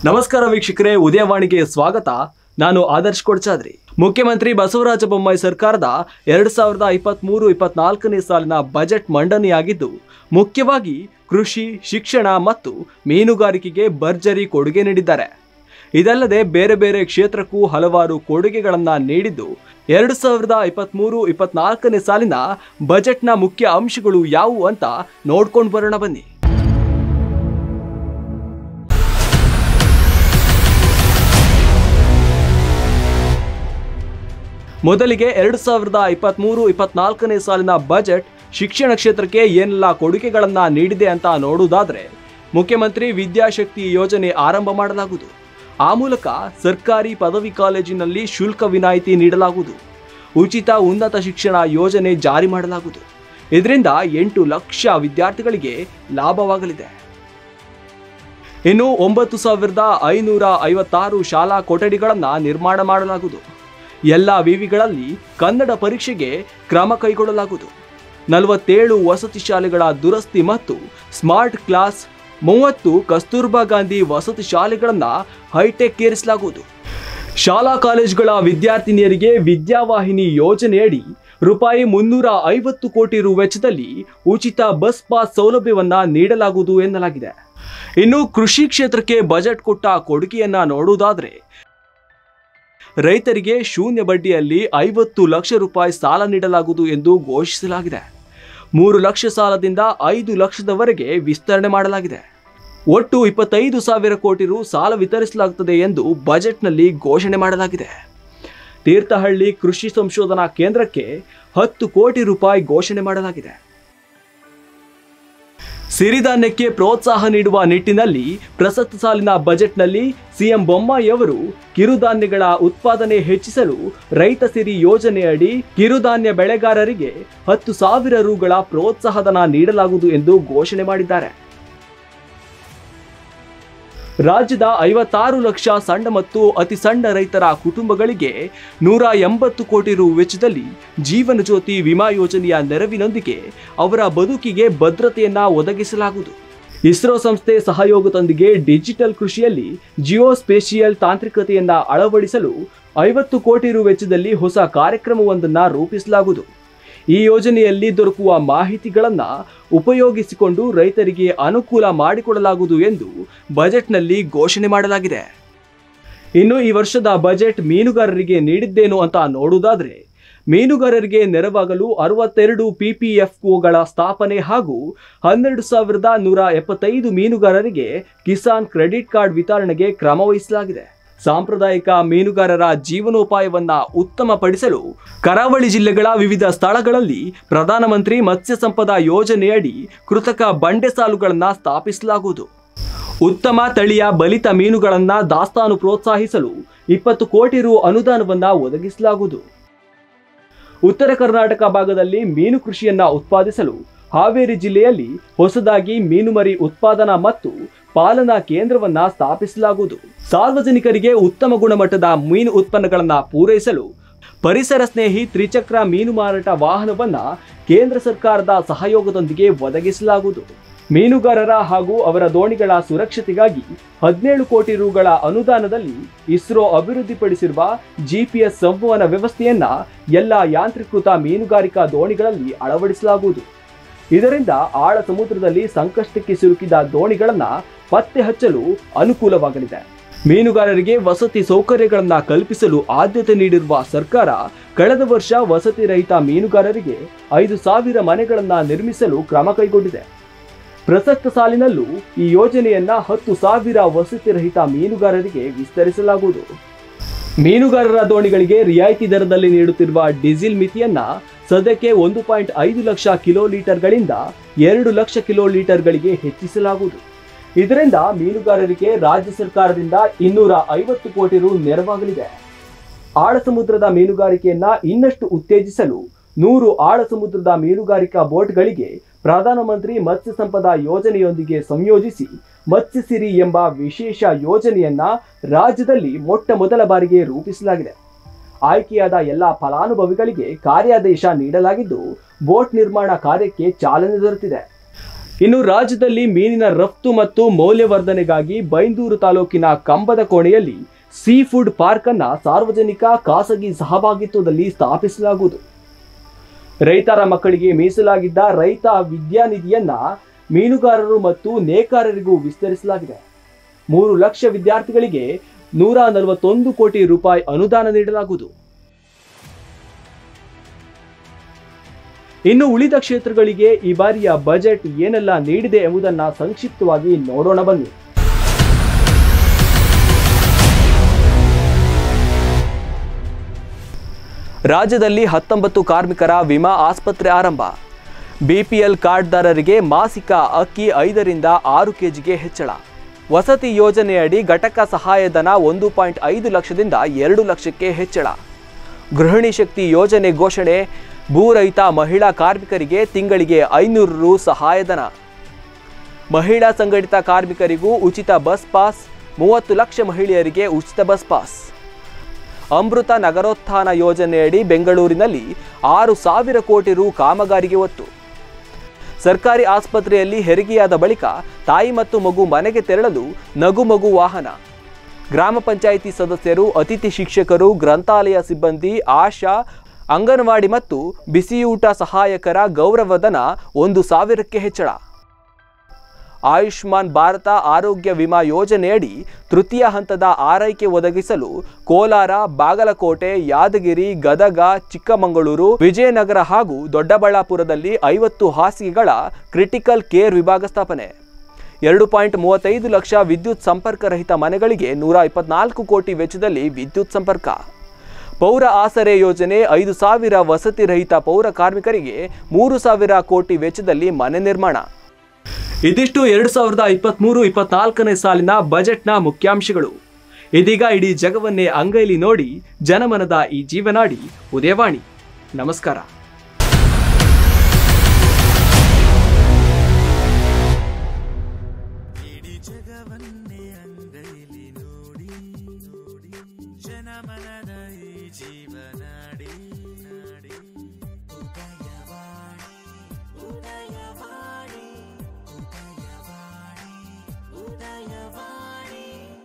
ನಮಸ್ಕಾರ ವೀಕ್ಷಕರೇ ಉದಯವಾಣಿಗೆ ಸ್ವಾಗತ ನಾನು ಆದರ್ಶ್ ಕೊಡ್ಚಾದ್ರಿ ಮುಖ್ಯಮಂತ್ರಿ ಬಸವರಾಜ ಬೊಮ್ಮಾಯಿ ಸರ್ಕಾರದ ಎರಡ್ ಸಾವಿರದ ಇಪ್ಪತ್ತ್ ಮೂರು ಇಪ್ಪತ್ನಾಲ್ಕನೇ ಸಾಲಿನ ಬಜೆಟ್ ಮಂಡನೆಯಾಗಿದ್ದು ಮುಖ್ಯವಾಗಿ ಕೃಷಿ ಶಿಕ್ಷಣ ಮತ್ತು ಮೀನುಗಾರಿಕೆಗೆ ಭರ್ಜರಿ ಕೊಡುಗೆ ನೀಡಿದ್ದಾರೆ ಇದಲ್ಲದೆ ಬೇರೆ ಬೇರೆ ಕ್ಷೇತ್ರಕ್ಕೂ ಹಲವಾರು ಕೊಡುಗೆಗಳನ್ನ ನೀಡಿದ್ದು ಎರಡು ಸಾವಿರದ ಇಪ್ಪತ್ತ್ಮೂರು ಇಪ್ಪತ್ನಾಲ್ಕನೇ ಸಾಲಿನ ಬಜೆಟ್ನ ಮುಖ್ಯ ಅಂಶಗಳು ಯಾವುವು ಅಂತ ನೋಡ್ಕೊಂಡು ಬರೋಣ ಬನ್ನಿ ಮೊದಲಿಗೆ ಎರಡು ಸಾವಿರದ ಇಪ್ಪತ್ತ್ಮೂರು ಇಪ್ಪತ್ನಾಲ್ಕನೇ ಸಾಲಿನ ಬಜೆಟ್ ಶಿಕ್ಷಣ ಕ್ಷೇತ್ರಕ್ಕೆ ಏನೆಲ್ಲ ಕೊಡುಗೆಗಳನ್ನ ನೀಡಿದೆ ಅಂತ ನೋಡುವುದಾದ್ರೆ ಮುಖ್ಯಮಂತ್ರಿ ವಿದ್ಯಾಶಕ್ತಿ ಯೋಜನೆ ಆರಂಭ ಮಾಡಲಾಗುವುದು ಆ ಮೂಲಕ ಸರ್ಕಾರಿ ಪದವಿ ಕಾಲೇಜಿನಲ್ಲಿ ಶುಲ್ಕ ವಿನಾಯಿತಿ ನೀಡಲಾಗುವುದು ಉಚಿತ ಉನ್ನತ ಶಿಕ್ಷಣ ಯೋಜನೆ ಜಾರಿ ಮಾಡಲಾಗುವುದು ಇದರಿಂದ ಎಂಟು ಲಕ್ಷ ವಿದ್ಯಾರ್ಥಿಗಳಿಗೆ ಲಾಭವಾಗಲಿದೆ ಇನ್ನು ಒಂಬತ್ತು ಸಾವಿರದ ಐನೂರ ಐವತ್ತಾರು ಶಾಲಾ ಕೊಠಡಿಗಳನ್ನು ನಿರ್ಮಾಣ ಮಾಡಲಾಗುವುದು ಎಲ್ಲ ವಿವಿಗಳಲ್ಲಿ ಕನ್ನಡ ಪರೀಕ್ಷೆಗೆ ಕ್ರಮ ಕೈಗೊಳ್ಳಲಾಗುವುದು ನಲವತ್ತೇಳು ವಸತಿ ಶಾಲೆಗಳ ದುರಸ್ತಿ ಮತ್ತು ಸ್ಮಾರ್ಟ್ ಕ್ಲಾಸ್ ಮೂವತ್ತು ಕಸ್ತೂರ್ಬಾ ಗಾಂಧಿ ವಸತಿ ಶಾಲೆಗಳನ್ನು ಹೈಟೆಕ್ ಏರಿಸಲಾಗುವುದು ಶಾಲಾ ಕಾಲೇಜುಗಳ ವಿದ್ಯಾರ್ಥಿನಿಯರಿಗೆ ವಿದ್ಯಾವಾಹಿನಿ ಯೋಜನೆಯಡಿ ರೂಪಾಯಿ ಮುನ್ನೂರ ಐವತ್ತು ಕೋಟಿ ರು ವೆಚ್ಚದಲ್ಲಿ ಉಚಿತ ಬಸ್ ಪಾಸ್ ಸೌಲಭ್ಯವನ್ನ ನೀಡಲಾಗುವುದು ಎನ್ನಲಾಗಿದೆ ಇನ್ನು ಕೃಷಿ ಕ್ಷೇತ್ರಕ್ಕೆ ಬಜೆಟ್ ಕೊಟ್ಟ ಕೊಡುಗೆಯನ್ನ ನೋಡುವುದಾದ್ರೆ ರೈತರಿಗೆ ಶೂನ್ಯ ಬಡ್ಡಿಯಲ್ಲಿ ಐವತ್ತು ಲಕ್ಷ ರೂಪಾಯಿ ಸಾಲ ನೀಡಲಾಗುವುದು ಎಂದು ಘೋಷಿಸಲಾಗಿದೆ ಮೂರು ಲಕ್ಷ ಸಾಲದಿಂದ ಐದು ಲಕ್ಷದವರೆಗೆ ವಿಸ್ತರಣೆ ಮಾಡಲಾಗಿದೆ ಒಟ್ಟು ಇಪ್ಪತ್ತೈದು ಸಾವಿರ ಕೋಟಿ ರು ಸಾಲ ವಿತರಿಸಲಾಗುತ್ತದೆ ಎಂದು ಬಜೆಟ್ನಲ್ಲಿ ಘೋಷಣೆ ಮಾಡಲಾಗಿದೆ ತೀರ್ಥಹಳ್ಳಿ ಕೃಷಿ ಸಂಶೋಧನಾ ಕೇಂದ್ರಕ್ಕೆ ಹತ್ತು ಕೋಟಿ ರೂಪಾಯಿ ಘೋಷಣೆ ಮಾಡಲಾಗಿದೆ ಸಿರಿಧಾನ್ಯಕ್ಕೆ ಪ್ರೋತ್ಸಾಹ ನೀಡುವ ನಿಟ್ಟಿನಲ್ಲಿ ಪ್ರಸಕ್ತ ಸಾಲಿನ ಬಜೆಟ್ನಲ್ಲಿ ಸಿಎಂ ಬೊಮ್ಮಾಯಿಯವರು ಕಿರುಧಾನ್ಯಗಳ ಉತ್ಪಾದನೆ ಹೆಚ್ಚಿಸಲು ರೈತ ಸಿರಿ ಯೋಜನೆಯಡಿ ಕಿರುಧಾನ್ಯ ಬೆಳೆಗಾರರಿಗೆ ಹತ್ತು ಸಾವಿರ ರುಗಳ ಪ್ರೋತ್ಸಾಹಧನ ನೀಡಲಾಗುವುದು ಎಂದು ಘೋಷಣೆ ಮಾಡಿದ್ದಾರೆ ರಾಜ್ಯದ ಐವತ್ತಾರು ಲಕ್ಷ ಸಣ್ಣ ಮತ್ತು ಅತಿ ಸಣ್ಣ ರೈತರ ಕುಟುಂಬಗಳಿಗೆ ನೂರ ಎಂಬತ್ತು ಕೋಟಿ ರು ವೆಚ್ಚದಲ್ಲಿ ಜೀವನ ಜ್ಯೋತಿ ವಿಮಾ ಯೋಜನೆಯ ನೆರವಿನೊಂದಿಗೆ ಅವರ ಬದುಕಿಗೆ ಭದ್ರತೆಯನ್ನ ಒದಗಿಸಲಾಗುವುದು ಇಸ್ರೋ ಸಂಸ್ಥೆ ಸಹಯೋಗದೊಂದಿಗೆ ಡಿಜಿಟಲ್ ಕೃಷಿಯಲ್ಲಿ ಜಿಯೋ ಸ್ಪೇಷಿಯಲ್ ತಾಂತ್ರಿಕತೆಯನ್ನ ಅಳವಡಿಸಲು ಐವತ್ತು ಕೋಟಿ ರು ವೆಚ್ಚದಲ್ಲಿ ಹೊಸ ಕಾರ್ಯಕ್ರಮವೊಂದನ್ನ ರೂಪಿಸಲಾಗುವುದು ಈ ಯೋಜನೆಯಲ್ಲಿ ದೊರಕುವ ಮಾಹಿತಿಗಳನ್ನು ಉಪಯೋಗಿಸಿಕೊಂಡು ರೈತರಿಗೆ ಅನುಕೂಲ ಮಾಡಿಕೊಡಲಾಗುವುದು ಎಂದು ಬಜೆಟ್ನಲ್ಲಿ ಘೋಷಣೆ ಮಾಡಲಾಗಿದೆ ಇನ್ನು ಈ ವರ್ಷದ ಬಜೆಟ್ ಮೀನುಗಾರರಿಗೆ ನೀಡಿದ್ದೇನು ಅಂತ ನೋಡುವುದಾದ್ರೆ ಮೀನುಗಾರರಿಗೆ ನೆರವಾಗಲು ಅರವತ್ತೆರಡು ಪಿಪಿಎಫ್ಒಗಳ ಸ್ಥಾಪನೆ ಹಾಗೂ ಹನ್ನೆರಡು ಸಾವಿರದ ನೂರ ಎಪ್ಪತ್ತೈದು ಮೀನುಗಾರರಿಗೆ ಕಿಸಾನ್ ಕ್ರೆಡಿಟ್ ಕಾರ್ಡ್ ವಿತರಣೆಗೆ ಕ್ರಮ ವಹಿಸಲಾಗಿದೆ ಸಾಂಪ್ರದಾಯಿಕ ಮೀನುಗಾರರ ಜೀವನೋಪಾಯವನ್ನ ಉತ್ತಮಪಡಿಸಲು ಕರಾವಳಿ ಜಿಲ್ಲೆಗಳ ವಿವಿಧ ಸ್ಥಳಗಳಲ್ಲಿ ಪ್ರಧಾನಮಂತ್ರಿ ಮತ್ಸ್ಯ ಸಂಪದ ಯೋಜನೆಯಡಿ ಕೃತಕ ಬಂಡೆ ಸಾಲುಗಳನ್ನು ಸ್ಥಾಪಿಸಲಾಗುವುದು ಉತ್ತಮ ತಳಿಯ ಬಲಿತ ಮೀನುಗಳನ್ನು ದಾಸ್ತಾನು ಪ್ರೋತ್ಸಾಹಿಸಲು ಇಪ್ಪತ್ತು ಕೋಟಿ ರು ಅನುದಾನವನ್ನ ಒದಗಿಸಲಾಗುವುದು ಉತ್ತರ ಕರ್ನಾಟಕ ಭಾಗದಲ್ಲಿ ಮೀನು ಕೃಷಿಯನ್ನ ಉತ್ಪಾದಿಸಲು ಹಾವೇರಿ ಜಿಲ್ಲೆಯಲ್ಲಿ ಹೊಸದಾಗಿ ಮೀನುಮರಿ ಉತ್ಪಾದನಾ ಮತ್ತು ಪಾಲನಾ ಕೇಂದ್ರವನ್ನ ಸ್ಥಾಪಿಸಲಾಗುವುದು ಸಾರ್ವಜನಿಕರಿಗೆ ಉತ್ತಮ ಗುಣಮಟ್ಟದ ಮೀನು ಉತ್ಪನ್ನಗಳನ್ನ ಪೂರೈಸಲು ಪರಿಸರ ಸ್ನೇಹಿ ತ್ರಿಚಕ್ರ ಮೀನು ಮಾರಾಟ ವಾಹನವನ್ನ ಕೇಂದ್ರ ಸರ್ಕಾರದ ಸಹಯೋಗದೊಂದಿಗೆ ಒದಗಿಸಲಾಗುವುದು ಮೀನುಗಾರರ ಹಾಗೂ ಅವರ ದೋಣಿಗಳ ಸುರಕ್ಷತೆಗಾಗಿ ಹದಿನೇಳು ಕೋಟಿ ರುಗಳ ಅನುದಾನದಲ್ಲಿ ಇಸ್ರೋ ಅಭಿವೃದ್ಧಿಪಡಿಸಿರುವ ಜಿಪಿಎಸ್ ಸಂವಹನ ವ್ಯವಸ್ಥೆಯನ್ನ ಎಲ್ಲ ಯಾಂತ್ರೀಕೃತ ಮೀನುಗಾರಿಕಾ ದೋಣಿಗಳಲ್ಲಿ ಅಳವಡಿಸಲಾಗುವುದು ಇದರಿಂದ ಆಳ ಸಮುದ್ರದಲ್ಲಿ ಸಂಕಷ್ಟಕ್ಕೆ ಸಿಲುಕಿದ ದೋಣಿಗಳನ್ನ ಪತ್ತೆ ಹಚ್ಚಲು ಅನುಕೂಲವಾಗಲಿದೆ ಮೀನುಗಾರರಿಗೆ ವಸತಿ ಸೌಕರ್ಯಗಳನ್ನ ಕಲ್ಪಿಸಲು ಆದ್ಯತೆ ನೀಡಿರುವ ಸರ್ಕಾರ ಕಳೆದ ವರ್ಷ ವಸತಿ ರಹಿತ ಮೀನುಗಾರರಿಗೆ ಐದು ಸಾವಿರ ಮನೆಗಳನ್ನ ನಿರ್ಮಿಸಲು ಕ್ರಮ ಕೈಗೊಂಡಿದೆ ಪ್ರಸಕ್ತ ಸಾಲಿನಲ್ಲೂ ಈ ಯೋಜನೆಯನ್ನ ಹತ್ತು ಸಾವಿರ ವಸತಿ ರಹಿತ ಮೀನುಗಾರರಿಗೆ ವಿಸ್ತರಿಸಲಾಗುವುದು ಮೀನುಗಾರರ ದೋಣಿಗಳಿಗೆ ರಿಯಾಯಿತಿ ದರದಲ್ಲಿ ನೀಡುತ್ತಿರುವ ಡೀಸೆಲ್ ಮಿತಿಯನ್ನ ಸದ್ಯಕ್ಕೆ ಒಂದು ಪಾಯಿಂಟ್ ಐದು ಲಕ್ಷ ಕಿಲೋ ಲೀಟರ್ಗಳಿಂದ ಎರಡು ಲಕ್ಷ ಕಿಲೋ ಲೀಟರ್ಗಳಿಗೆ ಹೆಚ್ಚಿಸಲಾಗುವುದು ಇದರಿಂದ ಮೀನುಗಾರರಿಗೆ ರಾಜ್ಯ ಸರ್ಕಾರದಿಂದ ಇನ್ನೂರ ಐವತ್ತು ಕೋಟಿ ರು ನೆರವಾಗಲಿದೆ ಆಳ ಸಮುದ್ರದ ಮೀನುಗಾರಿಕೆಯನ್ನ ಇನ್ನಷ್ಟು ಉತ್ತೇಜಿಸಲು ನೂರು ಆಳ ಸಮುದ್ರದ ಮೀನುಗಾರಿಕಾ ಬೋಟ್ಗಳಿಗೆ ಪ್ರಧಾನಮಂತ್ರಿ ಮತ್ಸ್ಯ ಸಂಪದ ಯೋಜನೆಯೊಂದಿಗೆ ಸಂಯೋಜಿಸಿ ಮತ್ಸ್ಯ ಸಿರಿ ಎಂಬ ವಿಶೇಷ ಯೋಜನೆಯನ್ನ ರಾಜ್ಯದಲ್ಲಿ ಮೊಟ್ಟ ಮೊದಲ ಬಾರಿಗೆ ರೂಪಿಸಲಾಗಿದೆ ಆಯ್ಕೆಯಾದ ಎಲ್ಲ ಫಲಾನುಭವಿಗಳಿಗೆ ಕಾರ್ಯಾದೇಶ ನೀಡಲಾಗಿದ್ದು ಬೋಟ್ ನಿರ್ಮಾಣ ಕಾರ್ಯಕ್ಕೆ ಚಾಲನೆ ದೊರೆತಿದೆ ಇನ್ನು ರಾಜ್ಯದಲ್ಲಿ ಮೀನಿನ ರಫ್ತು ಮತ್ತು ಮೌಲ್ಯವರ್ಧನೆಗಾಗಿ ಬೈಂದೂರು ತಾಲೂಕಿನ ಕಂಬದ ಕೋಣೆಯಲ್ಲಿ ಸೀ ಫುಡ್ ಪಾರ್ಕ್ ಅನ್ನ ಸಾರ್ವಜನಿಕ ಖಾಸಗಿ ಸಹಭಾಗಿತ್ವದಲ್ಲಿ ಸ್ಥಾಪಿಸಲಾಗುವುದು ರೈತರ ಮಕ್ಕಳಿಗೆ ಮೀಸಲಾಗಿದ್ದ ರೈತ ವಿದ್ಯಾನಿಧಿಯನ್ನ ಮೀನುಗಾರರು ಮತ್ತು ನೇಕಾರರಿಗೂ ವಿಸ್ತರಿಸಲಾಗಿದೆ ಮೂರು ಲಕ್ಷ ವಿದ್ಯಾರ್ಥಿಗಳಿಗೆ ನೂರ ನಲವತ್ತೊಂದು ಕೋಟಿ ರೂಪಾಯಿ ಅನುದಾನ ನೀಡಲಾಗುವುದು ಇನ್ನು ಉಳಿದ ಕ್ಷೇತ್ರಗಳಿಗೆ ಈ ಬಾರಿಯ ಬಜೆಟ್ ಏನೆಲ್ಲ ನೀಡಿದೆ ಎಂಬುದನ್ನ ಸಂಕ್ಷಿಪ್ತವಾಗಿ ನೋಡೋಣ ಬನ್ನಿ ರಾಜ್ಯದಲ್ಲಿ ಹತ್ತೊಂಬತ್ತು ಕಾರ್ಮಿಕರ ವಿಮಾ ಆಸ್ಪತ್ರೆ ಆರಂಭ ಬಿಪಿಎಲ್ ಕಾರ್ಡ್ದಾರರಿಗೆ ಮಾಸಿಕ ಅಕ್ಕಿ ಐದರಿಂದ ಆರು ಕೆಜಿಗೆ ಹೆಚ್ಚಳ ವಸತಿ ಯೋಜನೆಯಡಿ ಘಟಕ ಸಹಾಯಧನ ಒಂದು ಪಾಯಿಂಟ್ ಐದು ಲಕ್ಷದಿಂದ ಎರಡು ಲಕ್ಷಕ್ಕೆ ಹೆಚ್ಚಳ ಗೃಹಿಣಿ ಶಕ್ತಿ ಯೋಜನೆ ಘೋಷಣೆ ಭೂರಹಿತ ಮಹಿಳಾ ಕಾರ್ಮಿಕರಿಗೆ ತಿಂಗಳಿಗೆ ಐನೂರು ರು ಸಹಾಯಧನ ಮಹಿಳಾ ಸಂಘಟಿತ ಕಾರ್ಮಿಕರಿಗೂ ಉಚಿತ ಬಸ್ ಪಾಸ್ ಮೂವತ್ತು ಲಕ್ಷ ಮಹಿಳೆಯರಿಗೆ ಉಚಿತ ಬಸ್ ಪಾಸ್ ಅಮೃತ ನಗರೋತ್ಥಾನ ಯೋಜನೆಯಡಿ ಬೆಂಗಳೂರಿನಲ್ಲಿ ಆರು ಸಾವಿರ ಕೋಟಿ ರು ಕಾಮಗಾರಿಗೆ ಒತ್ತು ಸರ್ಕಾರಿ ಆಸ್ಪತ್ರೆಯಲ್ಲಿ ಹೆರಿಗೆಯಾದ ಬಳಿಕ ತಾಯಿ ಮತ್ತು ಮಗು ಮನೆಗೆ ತೆರಳಲು ನಗು ಮಗು ವಾಹನ ಗ್ರಾಮ ಪಂಚಾಯಿತಿ ಸದಸ್ಯರು ಅತಿಥಿ ಶಿಕ್ಷಕರು ಗ್ರಂಥಾಲಯ ಸಿಬ್ಬಂದಿ ಆಶಾ ಅಂಗನವಾಡಿ ಮತ್ತು ಬಿಸಿಯೂಟ ಸಹಾಯಕರ ಗೌರವಧನ ಒಂದು ಸಾವಿರಕ್ಕೆ ಹೆಚ್ಚಳ ಆಯುಷ್ಮಾನ್ ಭಾರತ ಆರೋಗ್ಯ ವಿಮಾ ಯೋಜನೆಯಡಿ ತೃತೀಯ ಹಂತದ ಆರೈಕೆ ಒದಗಿಸಲು ಕೋಲಾರ ಬಾಗಲಕೋಟೆ ಯಾದಗಿರಿ ಗದಗ ಚಿಕ್ಕಮಗಳೂರು ವಿಜಯನಗರ ಹಾಗೂ ದೊಡ್ಡಬಳ್ಳಾಪುರದಲ್ಲಿ ಐವತ್ತು ಹಾಸಿಗೆಗಳ ಕ್ರಿಟಿಕಲ್ ಕೇರ್ ವಿಭಾಗ ಸ್ಥಾಪನೆ ಎರಡು ಪಾಯಿಂಟ್ ಮೂವತ್ತೈದು ಲಕ್ಷ ವಿದ್ಯುತ್ ಸಂಪರ್ಕ ರಹಿತ ಮನೆಗಳಿಗೆ ನೂರ ಇಪ್ಪತ್ನಾಲ್ಕು ಕೋಟಿ ವೆಚ್ಚದಲ್ಲಿ ವಿದ್ಯುತ್ ಸಂಪರ್ಕ ಪೌರ ಆಸರೆ ಯೋಜನೆ ಐದು ಸಾವಿರ ವಸತಿ ರಹಿತ ಪೌರ ಕಾರ್ಮಿಕರಿಗೆ ಮೂರು ಸಾವಿರ ಕೋಟಿ ವೆಚ್ಚದಲ್ಲಿ ಮನೆ ನಿರ್ಮಾಣ ಇದಿಷ್ಟು ಎರಡು ಸಾವಿರದ ಇಪ್ಪತ್ತ್ಮೂರು ಇಪ್ಪತ್ನಾಲ್ಕನೇ ಸಾಲಿನ ಬಜೆಟ್ನ ಮುಖ್ಯಾಂಶಗಳು ಇದೀಗ ಇಡೀ ಜಗವನ್ನೇ ಅಂಗೈಲಿ ನೋಡಿ ಜನಮನದ ಈ ಜೀವನಾಡಿ ಉದಯವಾಣಿ ನಮಸ್ಕಾರ ಇಡೀ ಜಗವನ್ನೇ ಅಂಗೈಲಿ ನೋಡಿ ನೋಡಿ ಜನಮನದ ಈ ಜೀವ